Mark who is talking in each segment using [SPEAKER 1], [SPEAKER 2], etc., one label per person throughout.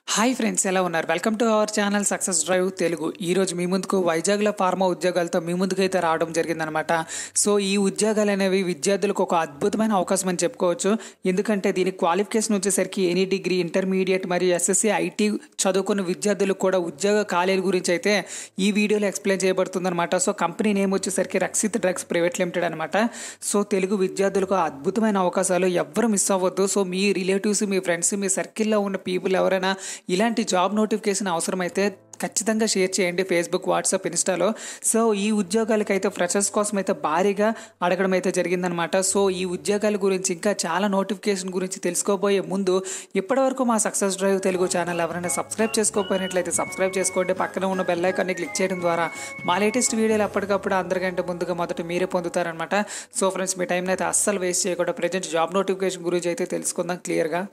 [SPEAKER 1] Hi friends ఎలా ఉన్నారు welcome to our channel success drive Telugu ఈరోజు మీ ముందుకు వైజాగ్లో ఫార్మా ఉద్యోగాలతో మీ ముందుకైతే రావడం జరిగిందనమాట సో ఈ ఉద్యోగాలు అనేవి విద్యార్థులకు ఒక అద్భుతమైన అవకాశం అని చెప్పుకోవచ్చు ఎందుకంటే దీని క్వాలిఫికేషన్ వచ్చేసరికి ఎనీ డిగ్రీ ఇంటర్మీడియట్ మరియు ఎస్ఎస్సి ఐటీ చదువుకున్న విద్యార్థులకు కూడా ఉద్యోగ ఖాళీల గురించి అయితే ఈ వీడియోలో ఎక్స్ప్లెయిన్ చేయబడుతుందన్నమాట సో కంపెనీ నేమ్ వచ్చేసరికి రక్షిత్ డ్రగ్స్ ప్రైవేట్ లిమిటెడ్ అనమాట సో తెలుగు విద్యార్థులకు అద్భుతమైన అవకాశాలు ఎవ్వరు మిస్ అవ్వద్దు సో మీ రిలేటివ్స్ మీ ఫ్రెండ్స్ మీ సర్కిల్లో ఉన్న పీపుల్ ఎవరైనా ఇలాంటి జాబ్ నోటిఫికేషన్ అవసరమైతే ఖచ్చితంగా షేర్ చేయండి ఫేస్బుక్ వాట్సాప్ ఇన్స్టాలో సో ఈ ఉద్యోగాలకైతే ఫ్రెషర్స్ కోసం అయితే భారీగా అడగడం అయితే జరిగిందనమాట సో ఈ ఉద్యోగాల గురించి ఇంకా చాలా నోటిఫికేషన్ గురించి తెలుసుకోబోయే ముందు ఇప్పటివరకు మా సక్సెస్ డ్రైవ్ తెలుగు ఛానల్ ఎవరైనా సబ్స్క్రైబ్ చేసుకోకపోయినట్లయితే సబ్స్క్రైబ్ చేసుకోండి పక్కన ఉన్న బెల్ ఐకాన్ని క్లిక్ చేయడం ద్వారా మా లేటెస్ట్ వీడియోలు అప్పటికప్పుడు అందరికంటే ముందుగా మొదట మీరే పొందుతారనమాట సో ఫ్రెండ్స్ మీ టైంని అయితే అస్సలు వేస్ట్ చేయకుండా ప్రజెంట్ జాబ్ నోటిఫికేషన్ గురించి అయితే తెలుసుకుందాం క్లియర్గా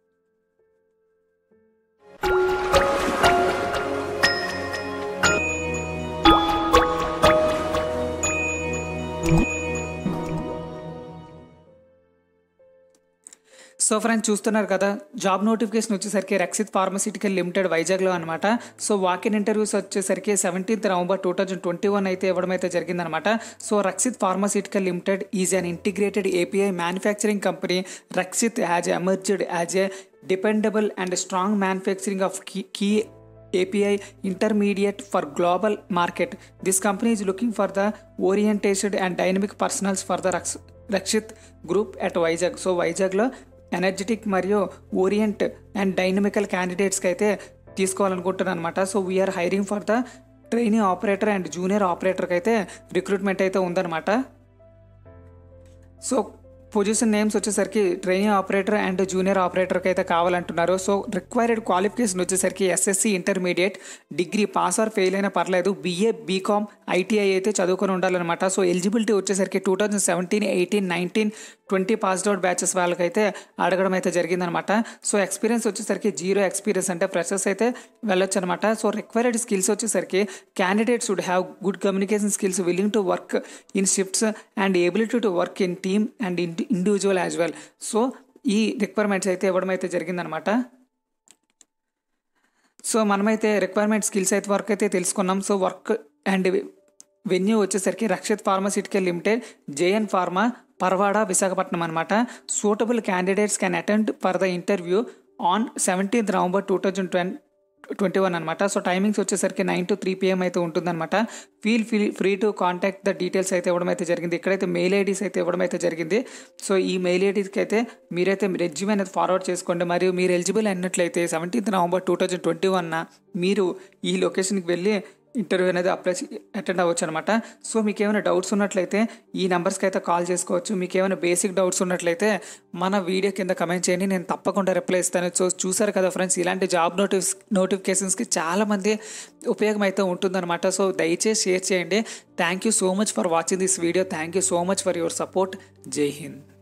[SPEAKER 1] సో ఫ్రెండ్స్ చూస్తున్నారు కదా జాబ్ నోటిఫికేషన్ వచ్చేసరికి రక్షిత్ ఫార్మసిటికల్ లిమిటెడ్ వైజాగ్లో అనమాట సో వాకిన్ ఇంటర్వ్యూస్ వచ్చేసరికి seventeenth November two thousand twenty one అయితే ఇవ్వడం అయితే జరిగిందనమాట so Rakshit pharmaceutical limited is an integrated API manufacturing company Rakshit as emerged as a dependable and strong manufacturing of key API intermediate for global market. This company is looking for the oriented and dynamic personals for the Raksh- Rakshit group at Vizag. So వైజాగ్లో energetic మరియు orient and dynamical క్యాండిడేట్స్కి అయితే తీసుకోవాలనుకుంటున్నాను అనమాట so we're hiring for the training operator and junior ఆపరేటర్కి అయితే recruitment అయితే ఉందన్నమాట సో పొజిషన్ నేమ్స్ వచ్చేసరికి ట్రైనింగ్ ఆపరేటర్ అండ్ జూనియర్ ఆపరేటర్కి అయితే కావాలంటున్నారు సో రిక్వైర్డ్ క్వాలిఫికేషన్ వచ్చేసరికి SSC intermediate degree pass or fail అయినా పర్లేదు బీఏ బీకామ్ ఐటీఐ అయితే చదువుకొని ఉండాలన్నమాట సో ఎలిజిబిలిటీ వచ్చేసరికి two thousand seventeen eighteen nineteen twenty passed out batches వాళ్ళకైతే అడగడం అయితే జరిగిందనమాట సో ఎక్స్పీరియన్స్ వచ్చేసరికి జీరో ఎక్స్పీరియన్స్ అంటే ఫ్రెషర్స్ అయితే వెళ్ళొచ్చు అనమాట సో రిక్వైర్డ్ స్కిల్స్ వచ్చేసరికి candidates would have good communication skills willing to work in shifts and ability to work in team and individual as well so ఈ రిక్వైర్మెంట్స్ అయితే ఇవ్వడం అయితే జరిగిందనమాట సో మనమైతే రిక్వైర్మెంట్ స్కిల్స్ అయితే వర్క్ అయితే తెలుసుకున్నాం సో వర్క్ అండ్ వెన్యూ వచ్చేసరికి Rakshit pharmaceutical limited JN pharma Parwada Visakhapatnam అనమాట suitable candidates can attend for the interview on seventeenth November two thousand twenty twenty one అనమాట సో టైమింగ్స్ వచ్చేసరికి నైన్ టు త్రీ పిఎం అయితే ఉంటుందన్నమాట feel fee free to contact the details అయితే ఇవ్వడం అయితే జరిగింది ఇక్కడైతే మెయిల్ ఐడీస్ అయితే ఇవ్వడం అయితే జరిగింది సో ఈ మెయిల్ ఐడీస్కి అయితే మీరైతే రెజ్యూమ్ అనేది ఫార్వర్డ్ చేసుకోండి మరియు మీరు ఎలిజిబుల్ అయినట్లయితే seventeenth November two thousand twenty వన్న మీరు ఈ లొకేషన్కి వెళ్ళి ఇంటర్వ్యూ అనేది అప్లై అటెండ్ అవ్వచ్చు అనమాట సో మీకు ఏమైనా డౌట్స్ ఉన్నట్లయితే ఈ నెంబర్స్కి అయితే కాల్ చేసుకోవచ్చు మీకు ఏమైనా బేసిక్ డౌట్స్ ఉన్నట్లయితే మన వీడియో కింద కమెంట్ చేయండి నేను తప్పకుండా రిప్లై ఇస్తాను సో చూసారు కదా ఫ్రెండ్స్ ఇలాంటి జాబ్ నోటిఫిస్ నోటిఫికేషన్స్కి చాలామంది ఉపయోగం అయితే ఉంటుందన్నమాట సో దయచేసి షేర్ చేయండి thank you so much for watching this video thank you so much for your support జై హింద్